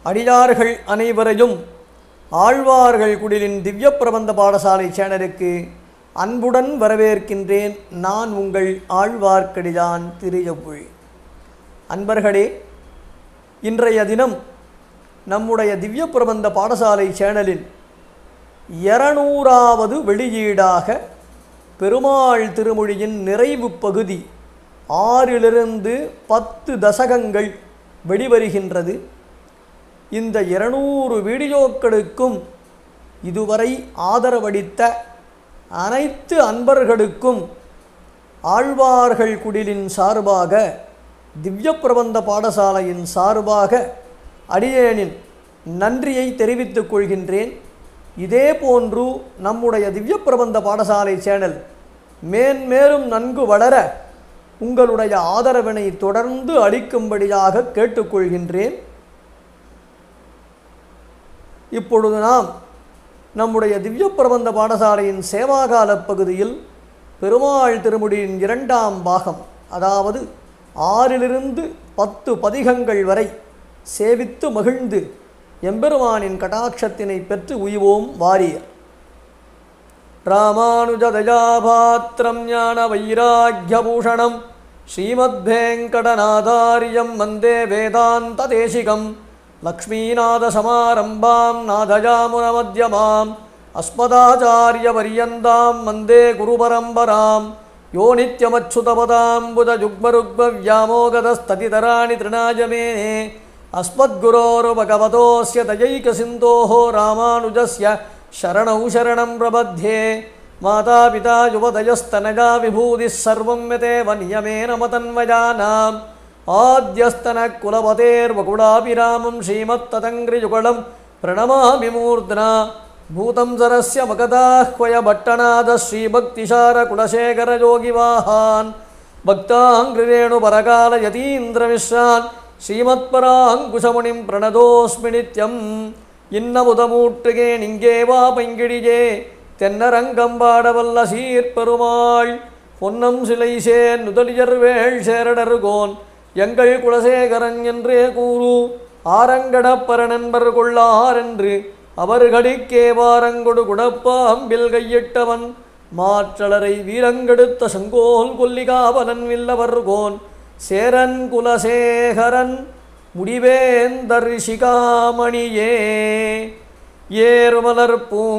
அடியார்கள் அனைவரையும் ஆழ்வார்கள் குடிலின் திவ்ய பிரபந்த பாடசாலை சேனலுக்கு அன்புடன் வரவேற்கின்றேன் நான் உங்கள் ஆழ்வார்க்கடியான் திரியவுள் அன்பர்களே இன்றைய தினம் நம்முடைய திவ்ய பிரபந்த பாடசாலை சேனலில் இருநூறாவது வெளியீடாக பெருமாள் திருமொழியின் நிறைவு பகுதி ஆறிலிருந்து பத்து தசகங்கள் வெளிவருகின்றது இந்த இருநூறு வீடியோக்களுக்கும் இதுவரை ஆதரவளித்த அனைத்து அன்பர்களுக்கும் ஆழ்வார்கள் குடிலின் சார்பாக திவ்ய பிரபந்த பாடசாலையின் சார்பாக அடியேனின் நன்றியை தெரிவித்துக் கொள்கின்றேன் இதே போன்று நம்முடைய திவ்ய பிரபந்த பாடசாலை சேனல் மேன்மேலும் நன்கு வளர உங்களுடைய ஆதரவினை தொடர்ந்து அளிக்கும்படியாக கேட்டுக்கொள்கின்றேன் இப்பொழுது நாம் நம்முடைய திவ்ய பிரபந்த பாடசாலையின் சேவாகால பகுதியில் பெருமாள் திருமுடியின் இரண்டாம் பாகம் அதாவது ஆறிலிருந்து பத்து பதிகங்கள் வரை சேவித்து மகிழ்ந்து எம்பெருமானின் கடாட்சத்தினை பெற்று உய்வோம் வாரியர் ராமானுஜதயாபாத்திரம் ஞான வைராக்கியபூஷணம் ஸ்ரீமத்வேங்கடநாதாரியம் வந்தே வேதாந்ததேசிகம் லக்ஷ்மீநாதசமாரம்பாம் நாதயாமுனமத்யமாம் அஸ்மதாச்சாரியபரியந்தாம் வந்தே குருபரம்பராம் யோ நித்யமச்சுதபதாம்புஜயுக்மருக்மவ்யாமோகதஸ்ததிதராணி திருநாயமேனே अस्मद्गुरोरुभगवतोऽस्य दयैकसिन्धोः रामानुजस्य शरणौ शरणं प्रबध्ये मातापिता युवदयस्तनया विभूतिः सर्वं यतेव नियमेन मतन्वयानाम् आद्यस्तनः कुलपतेर्वकुडाभिरामं श्रीमत्ततङ्घ्रियुगलं प्रणमामि मूर्ध्ना भूतं सरस्य मगदाह्वय श्रीभक्तिशारकुलशेखरयोगिवाहान् भक्ताङ्घ्रिरेणुपरकालयतीन्द्रमिश्रान् ஸ்ரீமத்பராங்குஷமுனிம் பிரணதோஸ்மி நித்யம் இன்னமுதமூட்டுகே நிங்கே வா பைங்கிடியே தென்னரங்கம்பாடவல்ல சீர்பெருமாள் பொன்னம் சிலை சேர் நுதலியர் வேள் சேரடருகோன் எங்கள் குலசேகரன் என்றே கூறு ஆரங்கடப்பர நண்பர் கொள்ளார் என்று அவர்களிக்கே வாரங்கொடு குடப்பாம்பில் கையிட்டவன் மாற்றலரை வீரங்கெடுத்த சங்கோல் கொல்லிகாவலன் வில்லவர்கோன் சேரன் குலசேகரன் முடிவேந்தர் சிகாமணியே ஏறுமலர்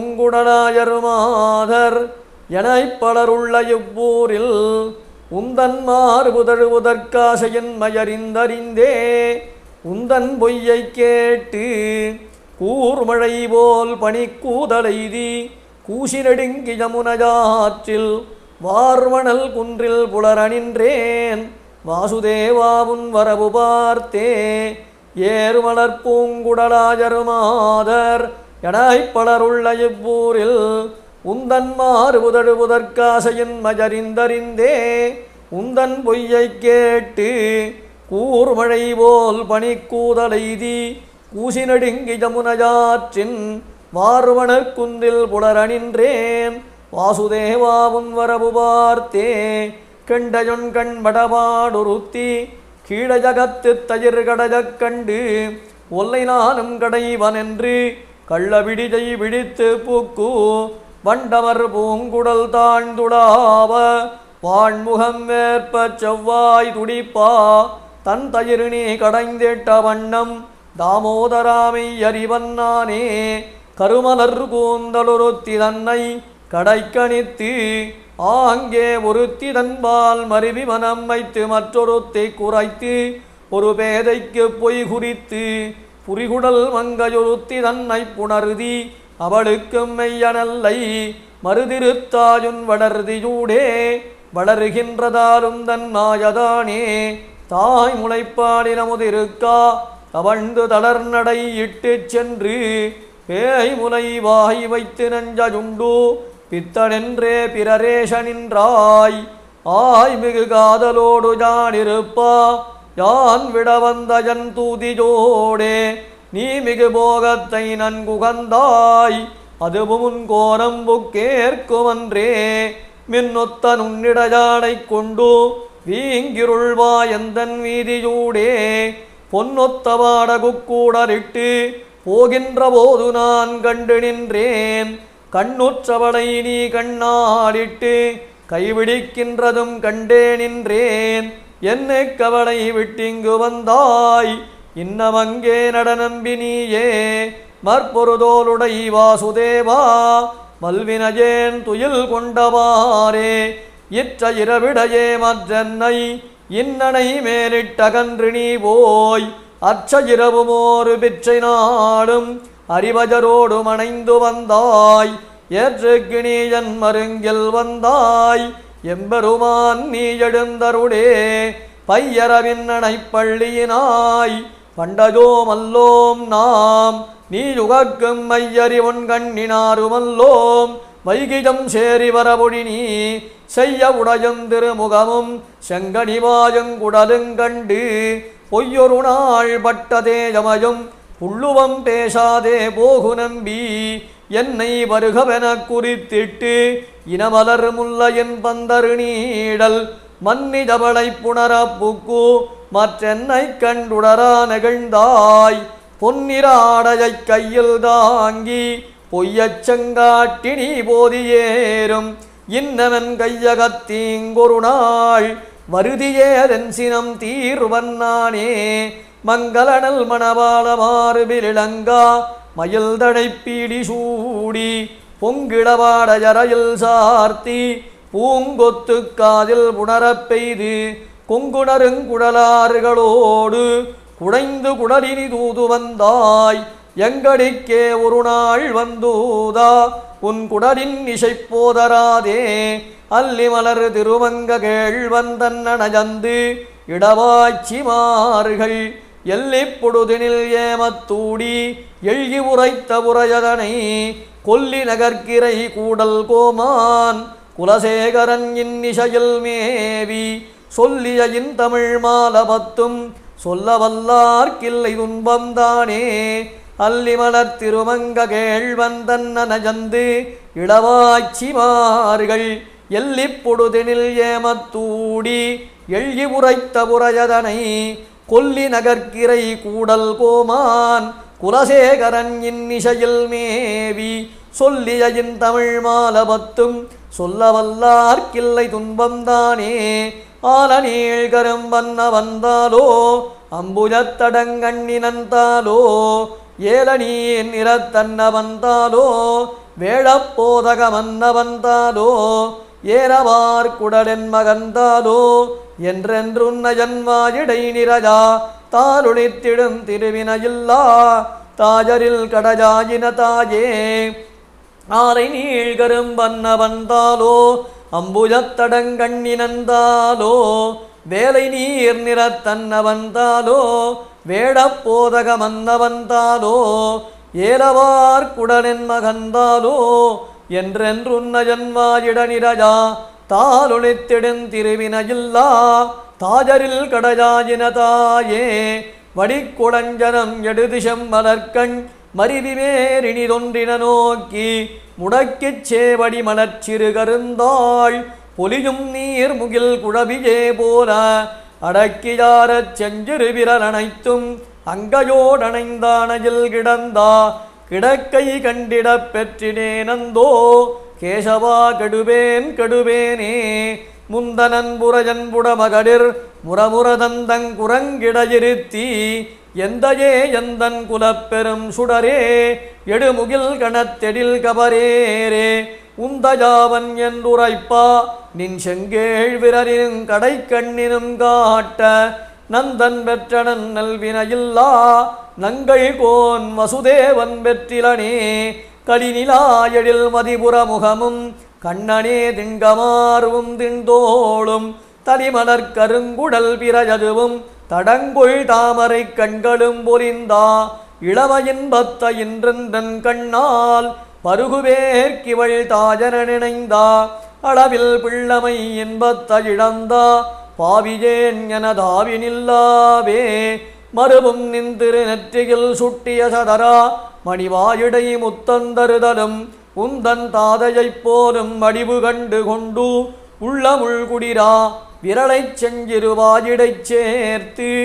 பூங்குடலாயருமாதர் எனப் பலருள்ள இவ்வூரில் உந்தன் மாறுபுதழுவதற்காசையின் மயறிந்தறிந்தே உந்தன் பொய்யை கேட்டு கூர்மழை போல் பனிக்கூதலைதி கூசி நெடுங்கி யமுனஜாற்றில் வார்வணல் குன்றில் புலரணின்றேன் வாசுதேவாவுன் வரவு பார்த்தே ஏறுமலர் பூங்குடலாஜருமாதர் எனாய்ப் பலருள்ள இவ்வூரில் உந்தன் மாறுபுதழுவதற்காசையின் மஜறிந்தறிந்தே உந்தன் பொய்யை கேட்டு கூர்மழை போல் பனிக்கூதலைதி கூசி நடுங்கி யமுனஜாற்றின் வார்வணர் குந்தில் புலரணின்றேன் வாசுதேவாவுன் வரவு பார்த்தே கண்டயொன் கண் வடபாடுருத்தி கீழ ஜகத்து தயிர் கடஜக் கண்டு ஒல்லை நானும் கடைவனென்று கள்ளவிடிஜை விழித்து பூக்கு வண்டமர் பூங்குடல் தாழ்ந்துடாவ வான்முகம் வேற்ப செவ்வாய் துடிப்பா தன் தயிர் நீ கடைந்திட்ட வண்ணம் தாமோதராமை அறிவன் நானே கருமலர் கூந்தலுருத்தி தன்னை கடைக்கணித்து ஆங்கே ஒருத்தி தன்பால் மருவி மனம் வைத்து மற்றொருத்தை குறைத்து ஒரு பேதைக்கு பொய் குறித்து புரிகுடல் மங்கையொருத்தி தன்னை புணருதி அவளுக்கும் மெய்யனல்லை மறுதிருத்தாயுன் வளர்தியூடே வளருகின்றதாலும் தன் மாயதானே தாய் முளைப்பாடினமுதிருக்கா தவழ்ந்து தளர்நடை இட்டுச் சென்று பேய் முலை வாய் வைத்து நஞ்சயுண்டு பித்தனென்றே பிறரேஷ நின்றாய் ஆய் மிகு காதலோடு யானிருப்பா யான் விட வந்த ஜன் தூதியோடே நீ மிகு போகத்தை நன்குகந்தாய் அதுவும் உன் கோரம்புக்கேற்குமன்றே மின்னொத்த நுண்ணிடஜாடை கொண்டு வீங்கிருள்வா எந்தன் வீதியூடே பொன்னொத்தவாட குக்கூடலிட்டு போகின்ற போது நான் கண்டு நின்றேன் கண்ணுற்றவளை நீ கண்ணாடிட்டு கைவிடிக்கின்றதும் கண்டே நின்றேன் என்னை கவலை விட்டிங்கு வந்தாய் இன்னமங்கே நடனம்பி நீயே மற்பொருதோளுடை வாசுதேவா மல்வினஜேன் துயில் கொண்டவாரே இற்ற இரவிடையே மற்றென்னை இன்னனை மேலிட்டகன்று நீ போய் அச்ச இரவுமோரு பிச்சை நாடும் அறிவஜரோடு மணைந்து வந்தாய் ஏற்றுக்கு நீ என் மருங்கில் வந்தாய் எம்பெருமான் நீ எழுந்தருடே பையரவின் பள்ளியினாய் பண்டஜோம் அல்லோம் நாம் நீ யுகக்கும் மையறிவன் கண்ணினாருமல்லோம் வைகிஜம் சேரி வரபொழி நீ செய்ய உடையும் திருமுகமும் செங்கனிவாயங்குடலுங் கண்டு பொய்யொரு நாள் பட்டதே யமயம் புள்ளுவம் பேசாதே போகு நம்பி என்னை வருகவெனக் குறித்திட்டு இனமலர் முல்லையின் பந்தரு நீடல் மன்னிதவளை புணரப்புக்கு மற்றென்னை கண்டுடரா நெகிழ்ந்தாய் பொன்னிராடையைக் கையில் தாங்கி பொய்யச் செங்காட்டி நீ போதியேறும் இன்னவன் கையகத்தீங்கொரு நாள் வருதியேதன் சினம் தீர்வன் நானே மங்களனல் மணவாள மாறுபிலிளங்கா மயில் தடைப்பீடி சூடி பொங்கிடவாட ஜரையில் சார்த்தி பூங்கொத்து காதில் புணரப் பெய்து கொங்குணருங்குடலாறுகளோடு குடைந்து குடலினி தூது வந்தாய் எங்கடிக்கே ஒரு நாள் வந்தூதா உன் குடலின் இசை போதராதே அல்லி மலர் திருமங்க கேழ்வந்தன் நனஜந்து இடவாய்ச்சிமார்கள் எல்லிப் பொடுதினில் ஏமத்தூடி எழ்கி உரைத்த உரையதனை கொல்லி நகர்கிரை கூடல் கோமான் குலசேகரன் இன்னிசையில் மேவி சொல்லிய இன் தமிழ் மாலபத்தும் சொல்ல வல்லார்க்கில்லை துன்பம்தானே அல்லிமலர் திருமங்க கேழ்வந்தன் நனஜந்து இளவாய்ச்சிமார்கள் எல்லிப் பொடுதினில் ஏமத்தூடி எழ்கி உரைத்த புரையதனை கொல்லி நகர்கிரை கூடல் கோமான் குலசேகரன் இன்னிசையில் மேவி சொல்லிய இன் தமிழ் மாலபத்தும் சொல்ல வல்லார்க்கில்லை துன்பம்தானே ஆல நீழ்கரும் வண்ண வந்தாலோ அம்புஜத்தடங்கண்ணினந்தாலோ ஏலநீர் நிறத்தன்ன வந்தாலோ வேழப்போதக மன்ன வந்தாலோ ஏறவார் குடலென் மகந்தாலோ என்றென்றுன்ன ஜன்மாயிடை நிரஜா தாருளித்திடும் திருவினையில்லா தாஜரில் கடஜாயின தாயே ஆரை நீழ்கரும் வண்ண வந்தாலோ அம்புஜத்தடங்கண்ணினந்தாலோ வேலை நீர் நிறத்தன்ன வந்தாலோ வேடப்போதக மன்ன வந்தாலோ ஏலவார் குடலென் மகந்தாலோ என்றென்றுன்ன ஜன்மாயிட நிரஜா தாலொளித்திடும் திருவினையில்லா தாஜரில் கடஜாயின தாயே வடிக்குடஞ்சனம் எடுதிசம் மலர்கண் மருவிவேரினி தொன்றின நோக்கி முடக்கிச் சேவடி மலர்ச்சிறு கருந்தாள் பொலியும் நீர் முகில் குழவியே போல அடக்கியாரச் செஞ்சிறு விரல் அனைத்தும் அங்கையோடணைந்தானையில் கிடந்தா கிடக்கை கண்டிடப் பெற்றினேனந்தோ கேசவா கெடுவேன் கெடுவேனே முந்தனன் புரஜன் புடமகடிர் முரமுரதந்தங் குரங்கிடையிருத்தி எந்தையே எந்தன் குலப்பெரும் சுடரே எடுமுகில் கணத்தெடில் கபரேரே உந்தஜாவன் என்றுரைப்பா நின் செங்கேழ் விரலினும் கடைக்கண்ணினும் காட்ட நந்தன் பெற்றனன் நல்வினையில்லா நங்கள் கோன் வசுதேவன் பெற்றிலனே கடிநிலாயடில் மதிபுற முகமும் கண்ணனே திங்கமாறும் திண்டோளும் தலிமலர் கருங்குடல் பிறஜதுவும் தடங்கொள் தாமரை கண்களும் பொலிந்தா இளமையின் பத்த இன்றென்றன் கண்ணால் பருகுவேற்கிவள் தாஜன நினைந்தா அளவில் பிள்ளமை இன்பத்த இழந்தா பாவியேன் எனதாவினில்லாவே மறுபும் நின்றிரு நெற்றியில் சுட்டிய சதரா மணிவாயிடை முத்தந்தருதலும் உந்தன் தாதையைப் போலும் வடிவு கண்டு கொண்டு உள்ளமுள் குடிரா விரலைச் செஞ்சிருவாயிடைச் சேர்த்து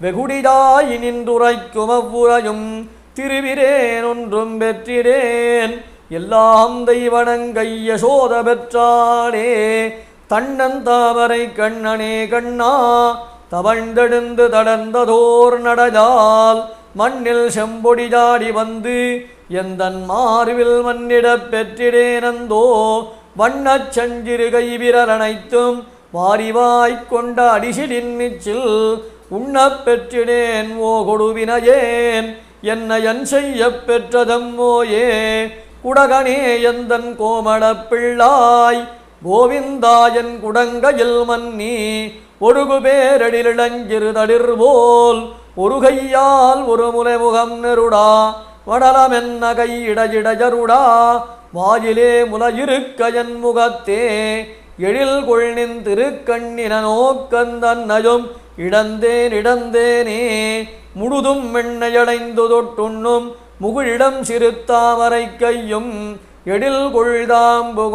வெகுடிதாய் நின்றுரைக்கும் அவ்வுரையும் திருவிரேன் ஒன்றும் பெற்றிடேன் எல்லாம் தெய்வனங்கை யசோத பெற்றாளே தன்னன் தாமரை கண்ணனே கண்ணா தவழ்ந்தெழுந்து தடர்ந்ததோர் நடஜால் மண்ணில் செம்பொடி ஜாடி வந்து எந்தன் மார்பில் மன்னிடப் பெற்றிடேனந்தோ வண்ணச் செஞ்சிறு கைவிரல் அனைத்தும் வாரிவாய்க் கொண்ட அடிசிலின் மிச்சில் உண்ணப் பெற்றிடேன் ஓ கொடுவினையேன் என்ன என் செய்யப் பெற்றதம்மோயே குடகனே எந்தன் கோமளப் பிள்ளாய் கோவிந்தாயன் குடங்கையில் மன்னி ஒருகு பேரடிலிளஞ்சிறு தளிர் போல் ஒரு கையால் ஒரு முறை முகம் நெருடா வடலமென்ன கையிடஜிடஜருடா வாயிலே முலையிருக்க என் முகத்தே எழில் கொள்நின் திருக்கண்ணின நோக்கந்தன்னையும் இடந்தேன் இடந்தேனே முழுதும் வெண்ணையடைந்து தொட்டுண்ணும் முகிழிடம் சிறுத்தாமரை கையும் எழில் கொள்தாம்பு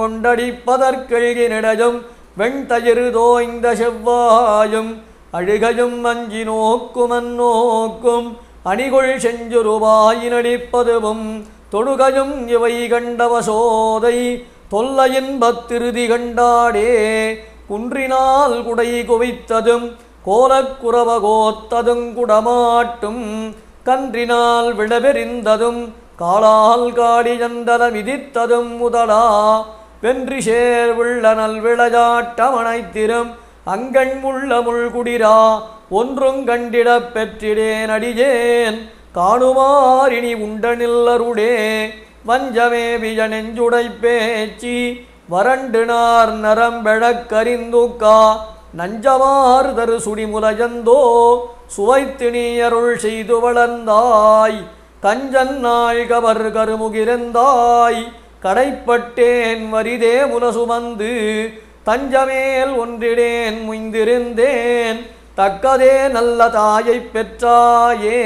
கொண்டடிப்பதற்கெழ்கினிடையும் வெண்தயிறு தோய்ந்த செவ்வாயும் அழுகையும் அஞ்சி நோக்குமன் நோக்கும் அணிகொள் செஞ்சுருவாயினடிப்பதுவும் தொழுகையும் இவை கண்டவ சோதை தொல்லையின் பத்திருதி கண்டாடே குன்றினால் குடை குவித்ததும் கோலக்குறவ கோத்ததும் குடமாட்டும் கன்றினால் விடபெறிந்ததும் காலால் காடி ஜந்தல மிதித்ததும் முதலா வென்றி சேர் உள்ள நல் விளையாட்டமனைத்திரும் அங்கண் முள்ள முள்குடிரா ஒன்றும் கண்டிடப் பெற்றிடேன் அடியேன் காணுமாறினி உண்டனில்லருடே வஞ்சமே விய நெஞ்சுடை பேச்சி வறண்டு நார் நரம்பெழக்கரிந்துக்கா நஞ்சமார் தரு சுடிமுலையந்தோ சுவைத்து நீ அருள் செய்து வளர்ந்தாய் கஞ்சன் நாள் கவர் கருமுகிரந்தாய் கடைப்பட்டேன் வரிதே முல சுமந்து தஞ்சமேல் ஒன்றிடேன் முய்ந்திருந்தேன் தக்கதே நல்ல தாயைப் பெற்றாயே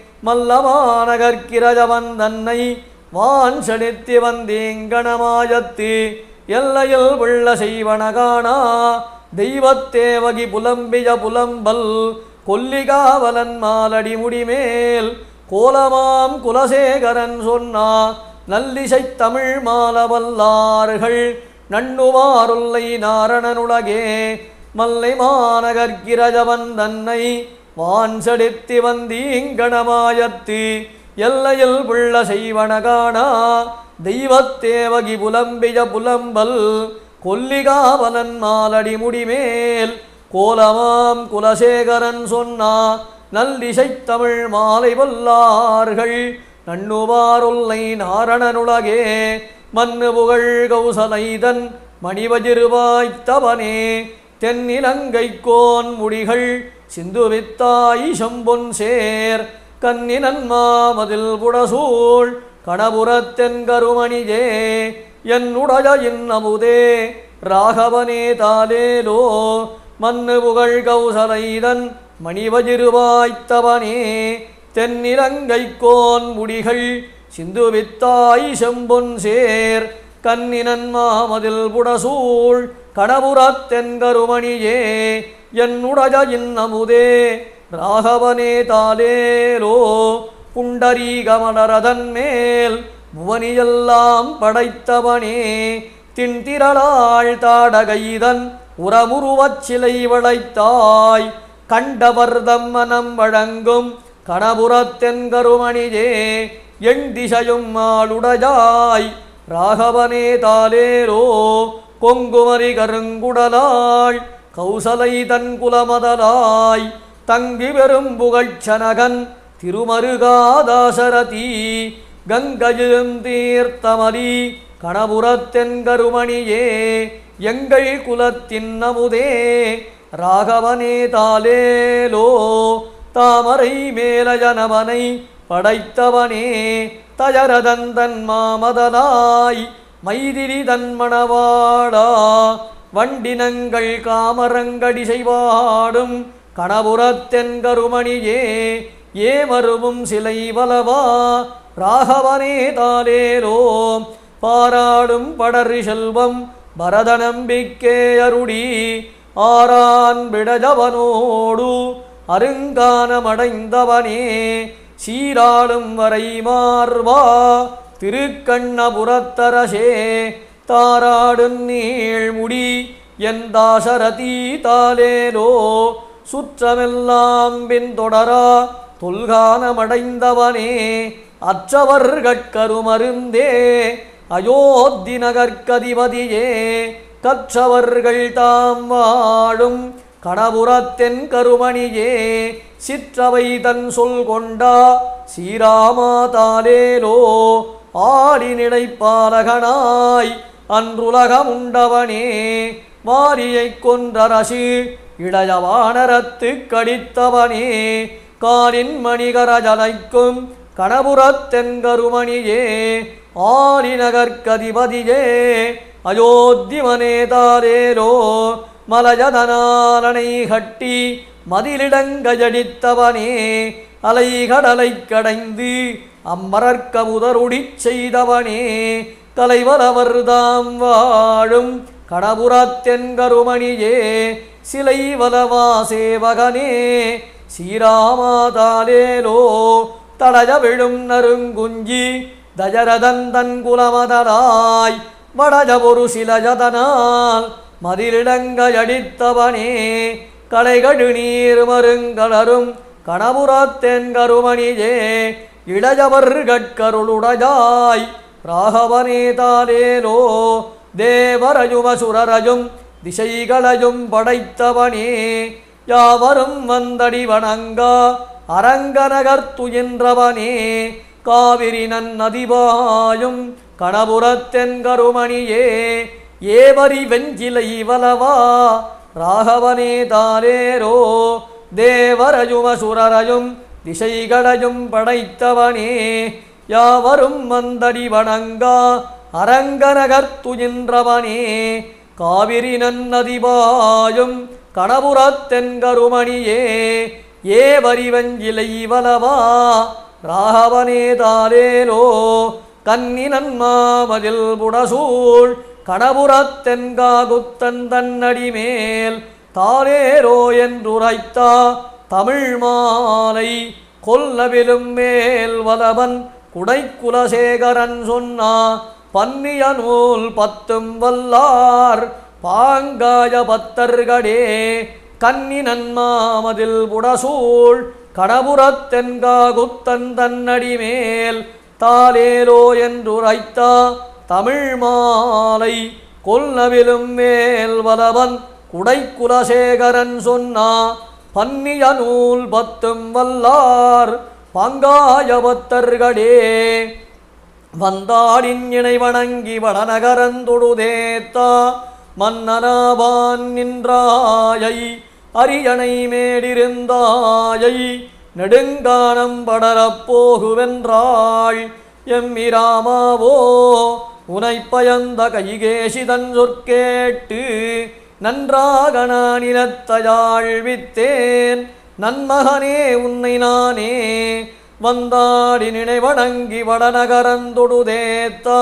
மல்லமாநகர்கிரஜவன் தன்னை வான் செலுத்தி வந்தீங்கணமாயத்து எல்லையில் உள்ள செய்வன காணா தெய்வத்தேவகி புலம்பிய புலம்பல் கொல்லிகாவலன் மாலடி முடிமேல் கோலமாம் குலசேகரன் சொன்னா நல்லிசை தமிழ் மாலவல்லார்கள் நண்ணுவாருல்லை நாரணனுலகே மல்லை மாநகர்கிரஜவன் தன்னை வான் செலுத்தி வந்தீங்கணமாயத்து எல்லையில் உள்ள செய்வன காணா தெய்வத்தேவகி புலம்பிய புலம்பல் கொல்லிகாவலன் மாலடி முடிமேல் கோலமாம் குலசேகரன் சொன்னா நல்லிசை தமிழ் மாலை வல்லார்கள் நண்ணுவாருல்லை நாரணனுலகே மன்னு புகழ் கௌசலைதன் மணிவஜிருவாய்த்தவனே தென்னிலங்கை கோன் முடிகள் சிந்துவித்தாய் செம்பொன் சேர் கன்னினன் மாமதில் புடசூழ் கணபுரத்தென் கருமணிஜே என்னுடைய இன்னமுதே ராகவனே தாலேலோ மன்னு புகழ் கௌசலைதன் மணிவஜிருவாய்த்தவனே தென்னிலங்கை கோன் முடிகள் சிந்துவித்தாய் செம்பொன் சேர் கன்னினன் மாமதில் புடசூழ் கணபுரத்தென் கருமணியே என்னுடைய இன்னமுதே ராகவனே தாலேலோ புண்டரீகமலரதன் மேல் புவனியெல்லாம் படைத்தவனே திண்திரளாள் தாடகைதன் உரமுருவச் சிலை வளைத்தாய் கண்டவர்தம் மனம் வழங்கும் கணபுரத்தென் கருமணியே எண் திசையும் ஆளுடையாய் ராகவனே தாலேரோ கொங்குமரி கருங்குடலாள் கௌசலை தன் குலமதலாய் தங்கி பெரும் புகழ்ச்சனகன் திருமருகாதாசரதி கங்கையிலும் தீர்த்தமலி கணபுரத்தென் கருமணியே எங்கள் குலத்தின் நமுதே ராகவனே தாலேலோ தாமரை மேலஜனவனை படைத்தவனே தயரதந்தன் மாமதலாய் மைதிரி தன்மணவாடா வண்டினங்கள் காமரங்கடி செய்வாடும் கணபுரத்தென் கருமணியே ஏமருவும் சிலை வலவா ராகவனே தாலேலோ பாராடும் படரி செல்வம் பரதநம்பிக்கே அருடி ஆரான் விடஜவனோடு அருங்கானமடைந்தவனே சீராளும் வரை மார்வா திருக்கண்ணபுரத்தரசே தாராடும் நீழ்முடி என் தாசரதி தாலேலோ சுற்றமெல்லாம் பின்தொடரா தொல்கானமடைந்தவனே அற்றவர்கட்கருமருந்தே அயோத்தி நகர்கதிபதியே கற்றவர்கள் தாம் வாழும் கணபுரத்தென் கருமணியே சிற்றவை தன் சொல் கொண்டா சீராமாதாலேலோ ஆடினிடைப்பாலகனாய் அன்றுலகமுண்டவனே மாரியைக் கொன்றரசு இளையவானரத்து கடித்தவனே காலின் மணிகரஜலைக்கும் கணபுரத்தென் கருமணியே ஆலிநகர்கதிபதியே அயோத்திமனே தாரேலோ மலஜதனாலனை கட்டி மதிலிடங்கஜடித்தவனே அலைகடலைக் கடைந்து அம்மரர்க்க முதருடிச் செய்தவனே தலைவரவர்தாம் வாழும் கடபுரத்தென் கருமணியே சிலை வலவா சேவகனே சீராமாதாலேலோ தடஜ விழும் நறுங்குஞ்சி தஜரதந்தன் குலமதராய் வடஜ ஒரு சிலஜதனால் மதிலிடங்கஜடித்தவனே களைகடு நீர் மருங்கலரும் கணபுரத்தென் கருமணியே இளையவர் கட்கருளுடையாய் ராகவனே தாலேலோ தேவரயுமசுரரஜும் திசைகளையும் படைத்தவனே யாவரும் வந்தடி வணங்கா அரங்கநகர்த்துயின்றவனே காவிரி நன்னதிபாயும் கணபுரத்தென் கருமணியே ஏவரி வெஞ்சிலை வலவா ராகவனே தாலேரோ தேவரயுமசுரரையும் திசைகளையும் படைத்தவனே யாவரும் வந்தடி வணங்கா அரங்கநகர்த்துயின்றவனே காவிரி நன்னதிபாயும் கணபுரத்தென் கருமணியே ஏவரி வெஞ்சிலை வலவா ராகவனே தாலேலோ கன்னி நன்மாமதில் புடசூழ் கணபுரத்தென்காகுத்தன் தன்னடி மேல் தாலேரோ என்றுரைத்தா தமிழ் மாலை கொல்லவிலும் மேல் வலவன் குடைக்குலசேகரன் சொன்னா பன்னிய நூல் பத்தும் வல்லார் பாங்காய பத்தர்களே கன்னி நன்மாமதில் புடசூழ் கடபுரத்தென்காகுத்தன் தன்னடி மேல் தாலேலோ என்றுரைத்தா தமிழ் மாலை கொல்லவிலும் மேல் வலவன் குடைக்குலசேகரன் சொன்னா பன்னிய நூல் பத்தும் வல்லார் பங்காயபத்தர்களே வந்தாடின் இணை வணங்கி வடநகரந்தொடுதேத்தா மன்னனாவான் நின்றாயை அரியணை மேடிருந்தாயை நெடுங்கானம் படரப் போகுவென்றாள் எம்மிராமாவோ உனை பயந்த கைகேசிதன் சொற்கேட்டு நன்றாக நான் இனத்தையாழ்வித்தேன் நன்மகனே உன்னை நானே வந்தாடி நினைவடங்கி வடநகரந்தொடுதேத்தா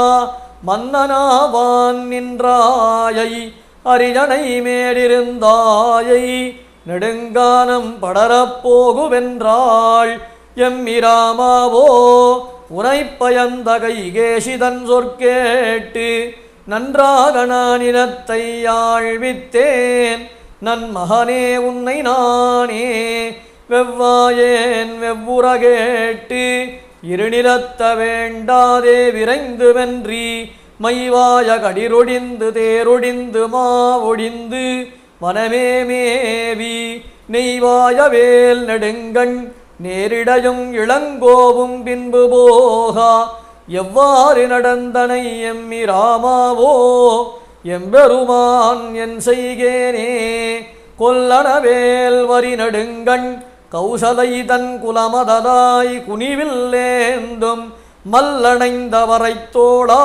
மன்னனாவான் நின்றாயை அரியணை மேடிருந்தாயை நெடுங்கானம் படரப் போகுவென்றாள் எம்மிராமாவோ உனை பயந்த கைகேசிதன் சொற்கேட்டு நன்றாக நான் இனத்தை ஆழ்வித்தேன் நன்மகனே உன்னை நானே வெவ்வாயேன் வெவ்வுற கேட்டு இருநிலத்த வேண்டாதே விரைந்து வென்றி மைவாய கடிரொடிந்து தேரொடிந்து மாவொடிந்து வனமே மேவி நெய்வாய வேல் நெடுங்கண் நேரிடையும் இளங்கோவும் பின்பு போகா எவ்வாறு நடந்தனை எம்மி ராமாவோ எம்பெருமான் என் செய்கேனே கொல்லனவேல் வரி நடுங்கண் கௌசலை தன் குலமதலாய் குனிவில்லேந்தும் மல்லணைந்தவரைத் தோளா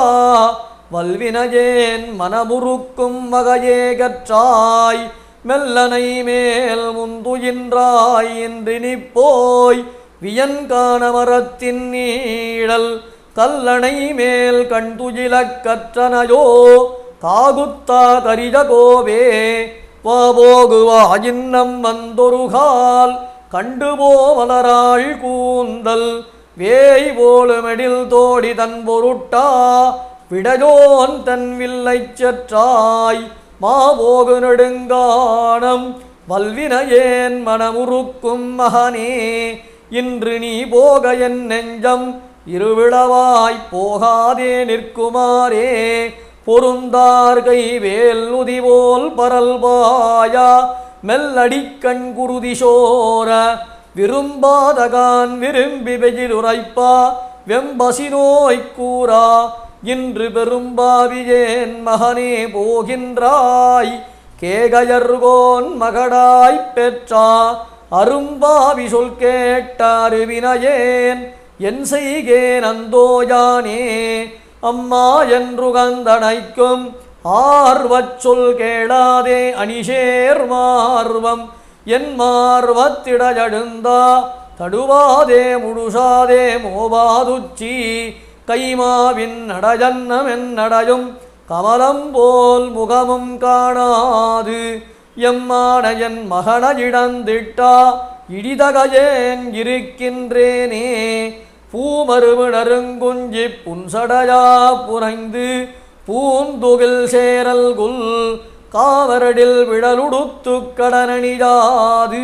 வல்வினையேன் மனமுறுக்கும் வகையே கற்றாய் மெல்லனை மேல் முந்துயின்றாய் என்று நிப்போய் வியன்கான மரத்தின் நீழல் கல்லணை மேல் கண்துயிலக் கற்றனையோ காகுத்தா கரிஜ கோவே வாபோகுவா இன்னம் வந்தொருகால் கண்டுபோ மலராள் கூந்தல் வேய் போலுமெடில் தோடி தன் பொருட்டா விடஜோன் தன் வில்லைச் செற்றாய் மாபோகு நெடுங்கானம் வல்வினையேன் மனமுறுக்கும் மகனே இன்று நீ போக என் நெஞ்சம் இருவிளவாய் போகாதே நிற்குமாறே பொருந்தார் கை வேல் உதிவோல் பரல்பாயா மெல்லடிக்கண் குருதி சோர விரும்பாதகான் விரும்பி வெயிலுரைப்பா வெம்பசி நோய் கூறா இன்று பெரும்பாவியேன் மகனே போகின்றாய் கேகயர்கோன் மகடாய்ப் பெற்றா அரும்பாவி சொல் கேட்டாரு வினையேன் என் செய்கேன் அந்தோயானே அம்மா என்று கந்தனைக்கும் ஆர்வச் சொல் கேளாதே அணிஷேர் மார்வம் என் மார்வத்திடஜடுந்தா தடுவாதே முழுசாதே மோபாதுச்சி கைமாவின் நடஜன்னமென் நடையும் கமலம் போல் முகமும் காணாது எம்மானையன் மகனஜிடந்திட்டா இடிதகையேன் இருக்கின்றேனே பூமருவு நறுங்குஞ்சி புன்சடையா புனைந்து பூந்துகில் சேரல் குல் காவரடில் விடலுடுத்து கடனணியாது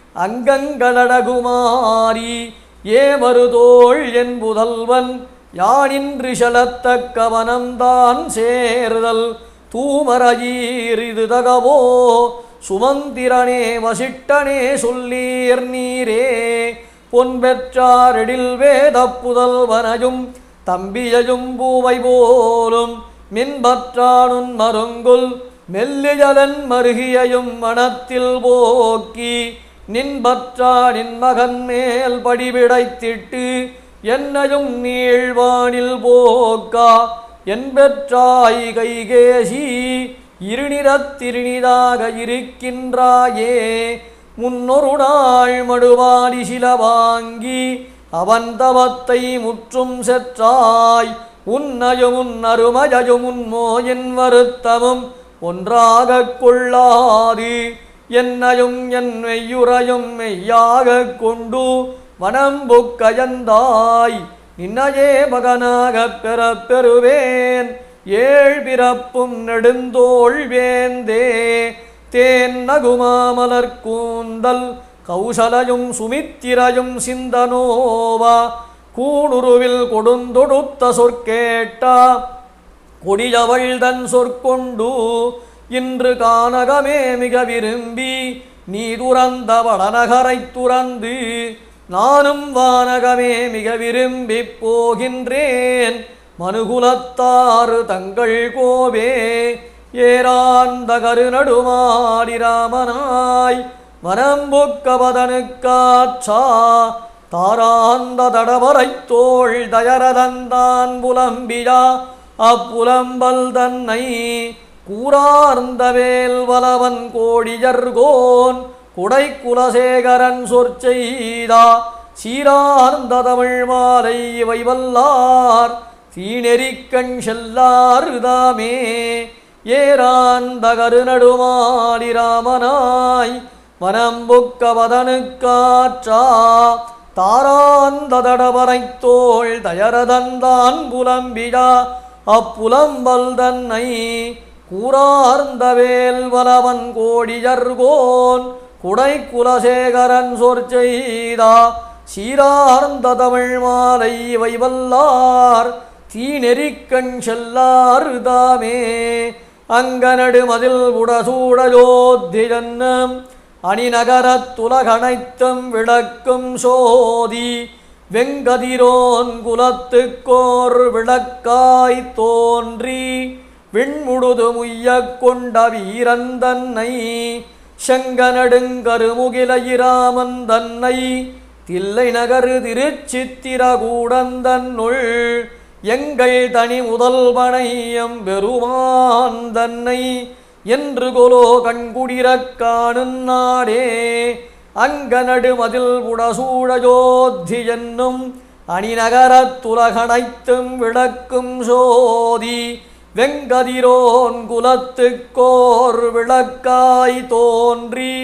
அங்கங்களடகுமாரி ஏமருதோள் என் புதல்வன் யானின்றி செலத்தக்க வனம்தான் சேர்தல் தூமரயீரிது தகவோ சுமந்திரனே வசிட்டனே சொல்லீர் நீரே பொன் பெற்றாரெடில் வேத புதல்வனையும் தம்பியையும் பூவை போலும் மின்பற்றானுன் மருங்குல் மெல்லியலன் மருகியையும் மனத்தில் போக்கி நின்பற்றா நின் மகன் மேல் படிவிடைத்திட்டு என்னையும் நீழ்வானில் போக்கா என் பெற்றாய் கைகேசி இருநிறத்திருநிதாக இருக்கின்றாயே முன்னொரு நாள் மடுவாடி சில வாங்கி அவன் தவத்தை முற்றும் செற்றாய் உன்னையும் உன் அருமஜயும் உன்மோயின் வருத்தமும் ஒன்றாகக் கொள்ளாது என்னையும் என் மெய்யுறையும் மெய்யாகக் கொண்டு வனம்புக்கயந்தாய் நின்னையே மகனாகப் பெறப் பெறுவேன் ஏழ் பிறப்பும் நெடுந்தோள் வேந்தே தேன் நகுமாமலர் கூந்தல் கௌசலையும் சுமித்திரையும் சிந்தனோவா கூணுருவில் கொடுந்தொடுத்த சொற்கேட்டா கொடியவள் தன் சொற்கொண்டு இன்று கானகமே மிக விரும்பி நீ துறந்த வடநகரைத் துறந்து நானும் வானகமே மிக விரும்பிப் போகின்றேன் மனுகுலத்தாறு தங்கள் கோவே ஏராந்த கருநடுமாடி ராமனாய் வரம்புக்கபதனுக்காற்றா தாராந்த தடவரைத் தோள் தயரதந்தான் புலம்பியா அப்புலம்பல் தன்னை கூறார்ந்த வேல் வலவன் கோடியர்கோன் குடை குலசேகரன் சொற்செய்தா சீரார்ந்த தமிழ் மாலை இவை வல்லார் தீநெறிக்கண் செல்லாருதாமே ஏராந்த கருநடுமாடி ராமனாய் வனம்புக்கவதனுக்காற்றா தாராந்த தடவரைத் தோள் தயரதந்தான் புலம்பியா அப்புலம்பல் தன்னை கூறார்ந்த வேல் வலவன் கோடியர்கோன் குடை குலசேகரன் சொற்செய்தா சீரார்ந்த தமிழ் மாலை இவை வல்லார் தீநெறிக்கண் செல்லாருதாமே அங்கனடு மதில் உடசூடஜோத்தி ஜன்னம் அணிநகரத்துலகனைத்தும் விளக்கும் சோதி வெங்கதிரோன் குலத்துக்கோர் விளக்காய் தோன்றி விண்முழுது முய்யக் கொண்ட வீரன் தன்னை செங்கனடுங்கருமுகிலயிராமன் தன்னை தில்லை நகரு திருச்சித்திரகூடந்தன்னுள் எங்கள் தனி முதல்வனையம் பெருமான் தன்னை என்று கொலோ கண்குடிரக் காணும் நாடே அங்கனடு மதில் புடசூழஜோத்தி என்னும் அணிநகரத்துலகனைத்தும் விளக்கும் சோதி வெங்கதிரோன் குலத்துக்கோர் விளக்காய் தோன்றி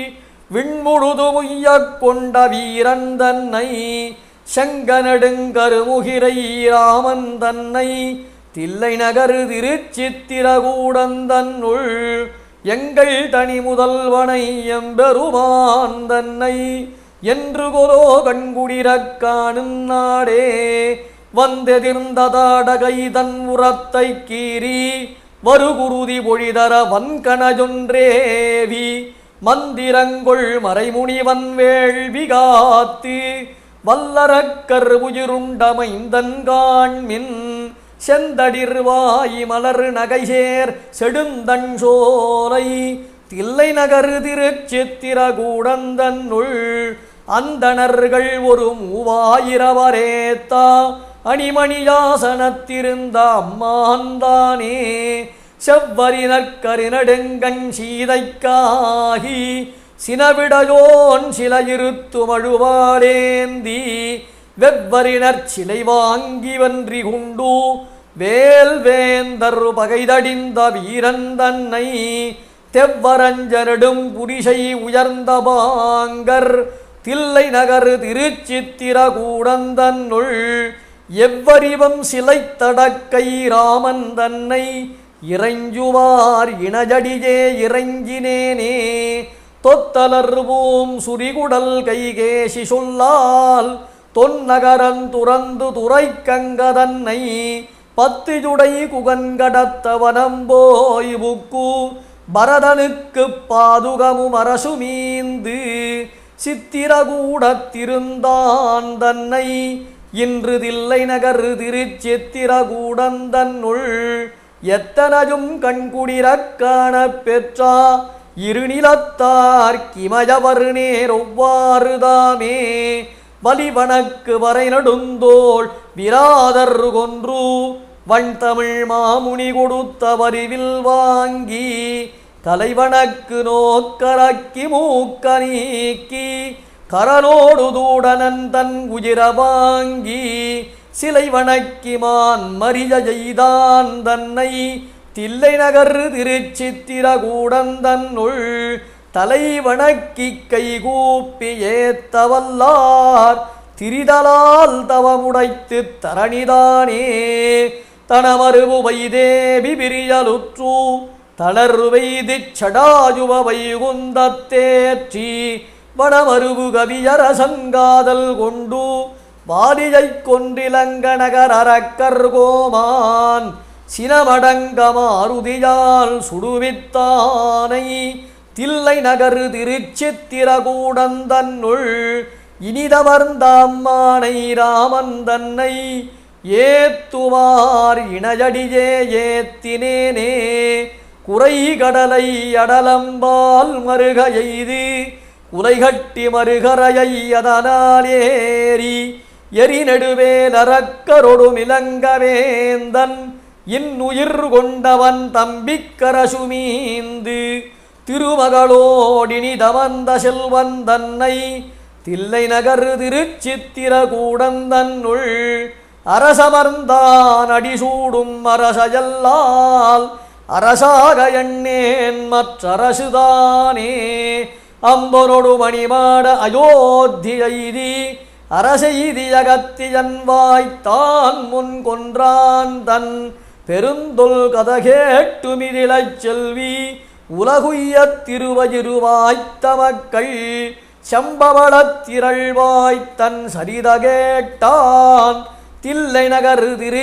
விண்முழுது உய்யக் கொண்ட வீரன் தன்னை செங்கனடுங்கருமுகிரை ராமன் தன்னை தில்லை நகரு திருச்சித்திரகூடந்தன்னுள் எங்கள் தனி முதல்வனை எம்பெருமான் தன்னை என்று கொலோ கண்குடிரக் காணும் நாடே வந்தெதிர்ந்த தாடகை தன் உரத்தை கீறி வருகுருதி பொழிதர வன்கணஜொன்றேவி மந்திரங்கொள் மறைமுனிவன் வேள்வி காத்து வல்லரக்கர் உயிருண்டமைந்தன் காண்மின் செந்தடிர்வாய் மலர் நகைசேர் செடுந்தன் சோலை தில்லை நகர் திருச்சித்திரகூடந்தன்னுள் அந்தணர்கள் ஒரு மூவாயிரவரேத்தா அணிமணியாசனத்திருந்த அம்மாந்தானே செவ்வரினற்கரிநடுங்கண் சீதைக்காகி சினவிடையோன் சில இருத்துமழுவாளேந்தி வெவ்வரினர் சிலை வாங்கி வன்றி குண்டு வேல் வேந்தர் பகைதடிந்த வீரன் தன்னை தெவ்வரஞ்சனடும் புரிசை உயர்ந்த பாங்கர் தில்லை நகர் திருச்சித்திரகூடந்தன்னுள் எவ்வரிவம் சிலை தடக்கை ராமன் தன்னை இறைஞ்சுவார் இனஜடியே இறைஞ்சினேனே தொத்தலர்வோம் சுரிகுடல் கைகேசி சொல்லால் தொன்னகரன் துறந்து துரைக்கங்கதன்னை பத்து ஜுடை குகன்கடத்தவனம்போய் புக்கு பரதனுக்கு பாதுகமும் அரசு மீந்து சித்திரகூடத்திருந்தான் தன்னை இன்று தில்லை நகர் திருச்சித்திரகூடந்தன்னுள் எத்தனையும் கண்குடிரக் காணப் பெற்றா இருநிலத்தார் கிமயவர் நேர் ஒவ்வாறுதாமே வலிவனக்கு வரை நடுந்தோள் விராதர் கொன்று வண்தமிழ் மாமுனி கொடுத்த வரிவில் வாங்கி தலைவனக்கு நோக்கரக்கி மூக்க நீக்கி கரனோடு தூடனன் தன் உயிர வாங்கி சிலை வணக்கிமான் மரிய செய்தான் தன்னை தில்லை நகர் திருச்சித்திரகூடந்தன்னுள் தலை வணக்கி கைகூப்பி ஏத்தவல்லார் திரிதலால் தவமுடைத்து தரணிதானே தனமருவு வைதேவி பிரியலுற்று தளர்வெய்திச் சடாயுவ வைகுந்தத்தேற்றி வனமருவு கவியரசங்காதல் கொண்டு வாலியைக் கொன்றிலங்க நகர் அரக்கர் கோமான் சினமடங்க மாருதியால் சுடுவித்தானை தில்லை நகர் திருச்சித்திரகூடந்தன்னுள் இனிதமர்ந்தாம்மானை ராமன் தன்னை ஏத்துவார் இணையடியே ஏத்தினேனே குறைகடலை அடலம்பால் மருக எய்து குலைகட்டி மருகரையை அதனாலேறி எரி நெடுவேலரக்கரொடும் இலங்கவேந்தன் இன்னுயிர் கொண்டவன் தம்பிக்கரசுமீந்து திருமகளோடினி தமந்த செல்வன் தன்னை தில்லை நகர் திருச்சித்திரகூடந்தன்னுள் அரசமர்ந்தான் அடிசூடும் அரசையல்லால் அரசாக எண்ணேன் மற்றரசுதானே அம்பனொடு மணிமாட அயோத்தியைதி அரசெய்தி அகத்தியன் வாய்த்தான் முன் கொன்றான் தன் பெருந்தொல் கதகேட்டுமிதிலைச் செல்வி உலகுய்யத் திருவயிருவாய்த்த மக்கள் செம்பவளத் திரள்வாய்த்தன் சரித கேட்டான் தில்லை நகர்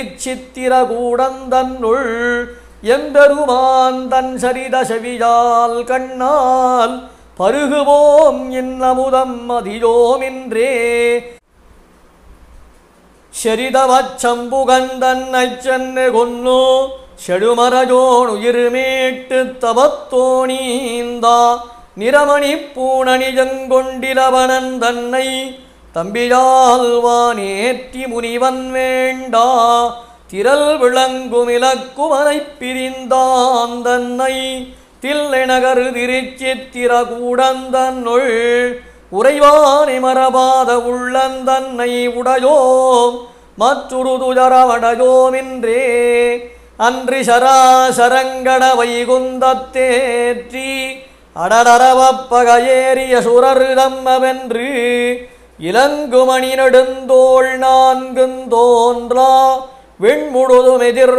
திருச்சித்திரகூடந்தன்னுள் எம்பெருமான் தன் சரித செவியால் கண்ணால் பருகுவோம் இன்னமுதம் அதியோமின்றே ശരിതവച്ചമ്പുകന്തന്നൈ ചെന്ന് കൊന്നു ചെടുമറജോണുയിരുമീട്ട് തവത്തോണീന്ത നിരമണിപ്പൂണണിജങ്കൊണ്ടിലവനൻ തന്നൈ തമ്പിയാൽവാനേറ്റി മുനിവൻ വേണ്ട திரள் விளங்குமிலக்குமனை பிரிந்தான் தன்னை தில்லை நகர் திருச்சித்திரகூடந்தன்னுள் உறைவானை மரபாத உள்ளந்தன்னை உடையோம் மற்றொரு துஜரவடையோமின்றே அன்றி சராசரங்கட வைகுந்தத்தேற்றி அடடரவப்பகையேறிய சுரர்தம்மவென்று இளங்குமணி நெடுந்தோள் நான்குந் தோன்றா விண்முழுதும்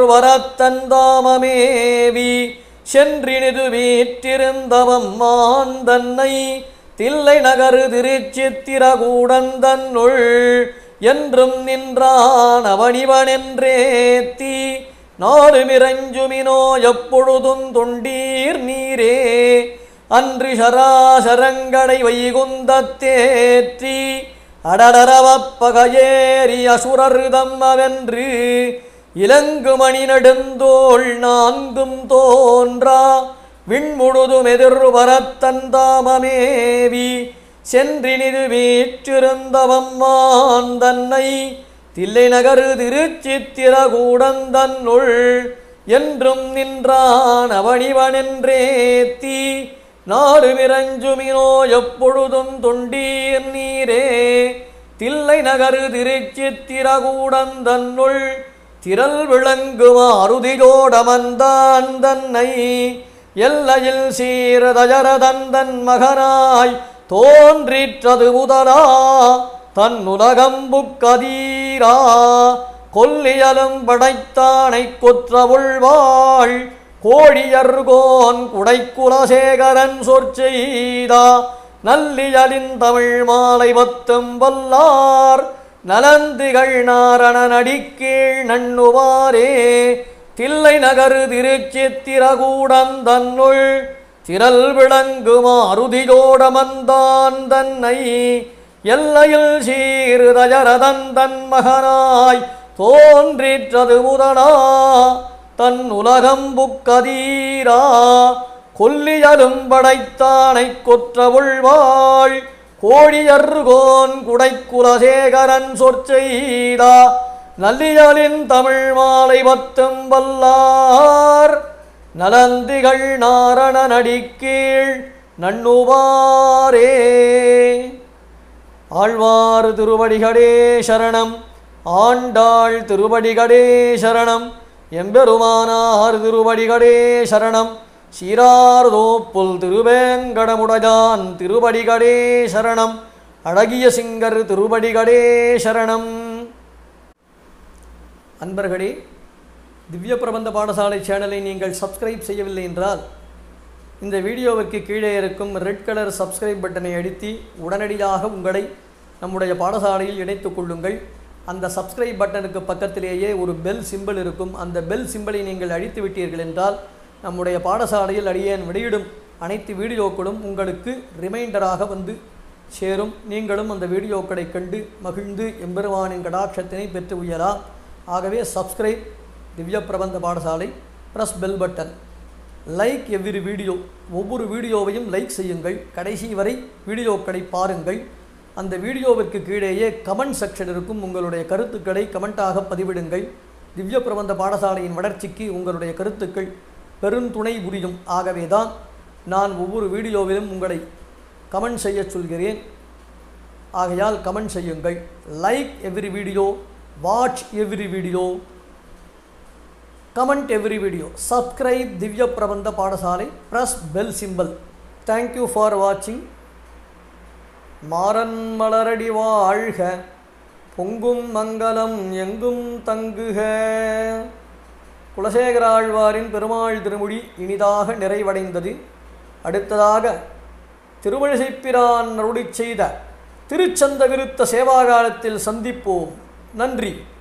எதிர்வரத்தந்தாமமேவி சென்றினிது வீற்றிருந்தவம் மாந்தன்னை தில்லை நகரு திருச்சித்திரகூடந்தன்னுள் என்றும் நின்றான் அவனிவனென்றேத்தி நாடுமிரஞ்சுமினோ எப்பொழுதும் தொண்டீர் நீரே அன்று சராசரங்கடை வைகுந்தத்தேற்றி அடடரவப்பகையேறி அசுரர்தம் அவென்று இலங்குமணி நெடுந்தோள் நான்கும் தோன்றா விண்முழுதும் எதிர்வரத்தந்தாமமேவி சென்றினிது வீற்றிருந்தவம் மாந்தன்னை தில்லை நகரு திருச்சித்திரகூடந்தன்னுள் என்றும் நின்றான் அவனிவனென்றேத்தி நாடு விரஞ்சுமினோ எப்பொழுதும் தொண்டீர் நீரே தில்லை நகரு திருச்சித்திரகூடந்தன்னுள் திரள் விளங்குமா அருதியோடமந்தான் தன்னை எல்லையில் சீரதஜரதந்தன் மகனாய் தோன்றிற்றது முதலா தன் உலகம்புக்கதீரா கொல்லியலும் படைத்தானை கொற்ற உள்வாள் கோழியர்கோன் குடைக்குலசேகரன் சொற்செய்தா நல்லியலின் தமிழ் மாலை பத்தும் வல்லார் நலந்திகள் நாரணன் அடிக்கீழ் நண்ணுவாரே தில்லை நகரு திருச்சித்திரகூடம் தன்னுள் திரள் விளங்குமா அருதியோடமந்தான் தன்னை எல்லையில் சீர்தஜரதன் தன் மகனாய் தோன்றிற்றது முதலா தன் உலகம் புக்கதீரா கொல்லியலும் படைத்தானை கொற்ற உள்வாள் கோழியர்கோன் குடைக்குலசேகரன் சொற்செய்தா நல்லியலின் தமிழ் மாலை பத்தும் வல்லார் நலந்திகள் நாரணன் அடிக்கீழ் நண்ணுவாரே ஆழ்வார் திருவடிகளே சரணம் ஆண்டாள் திருவடிகளே சரணம் எம்பெருமானார் திருவடிகளே சரணம் சீரார்தோப்புல் திருவேங்கடமுடையான் திருவடிகளே சரணம் அழகிய சிங்கர் திருவடிகளே சரணம் அன்பர்களே திவ்ய பிரபந்த பாடசாலை சேனலை நீங்கள் சப்ஸ்கிரைப் செய்யவில்லை என்றால் இந்த வீடியோவிற்கு கீழே இருக்கும் ரெட் கலர் சப்ஸ்கிரைப் பட்டனை அழுத்தி உடனடியாக உங்களை நம்முடைய பாடசாலையில் இணைத்துக் கொள்ளுங்கள் அந்த சப்ஸ்கிரைப் பட்டனுக்கு பக்கத்திலேயே ஒரு பெல் சிம்பிள் இருக்கும் அந்த பெல் சிம்பிளை நீங்கள் அழித்து விட்டீர்கள் என்றால் நம்முடைய பாடசாலையில் அடியேன் வெளியிடும் அனைத்து வீடியோக்களும் உங்களுக்கு ரிமைண்டராக வந்து சேரும் நீங்களும் அந்த வீடியோக்களை கண்டு மகிழ்ந்து எம்பெருமானின் கடாட்சத்தினை பெற்று உயரலாம் ஆகவே subscribe Divya Prabandha Paadasaalai press bell button like every video ஒவ்வொரு வீடியோவையும் லைக் செய்யுங்கள் கடைசி வரை வீடியோக்களை பாருங்கள் அந்த வீடியோவிற்கு கீழேயே கமெண்ட் செக்ஷன் இருக்கும் உங்களுடைய கருத்துக்களை கமெண்ட்டாக பதிவிடுங்கள் திவ்ய பிரபந்த பாடசாலையின் வளர்ச்சிக்கு உங்களுடைய கருத்துக்கள் பெருந்துணை புரியும் ஆகவே தான் நான் ஒவ்வொரு வீடியோவிலும் உங்களை கமெண்ட் செய்ய சொல்கிறேன் ஆகையால் கமெண்ட் செய்யுங்கள் like every video watch every video comment every video subscribe Divya Prabandha Paadasaalai press bell symbol thank you for வாட்சிங் மாறன் மலரடி வாழ்க பொங்கும் மங்களம் எங்கும் தங்குக குலசேகர ஆழ்வாரின் பெருமாள் திருமொழி இனிதாக நிறைவடைந்தது அடுத்ததாக திருவழிசைப்பிரான் அருளிச் செய்த திருச்சந்த விருத்த சேவாகாலத்தில் சந்திப்போம் நன்றி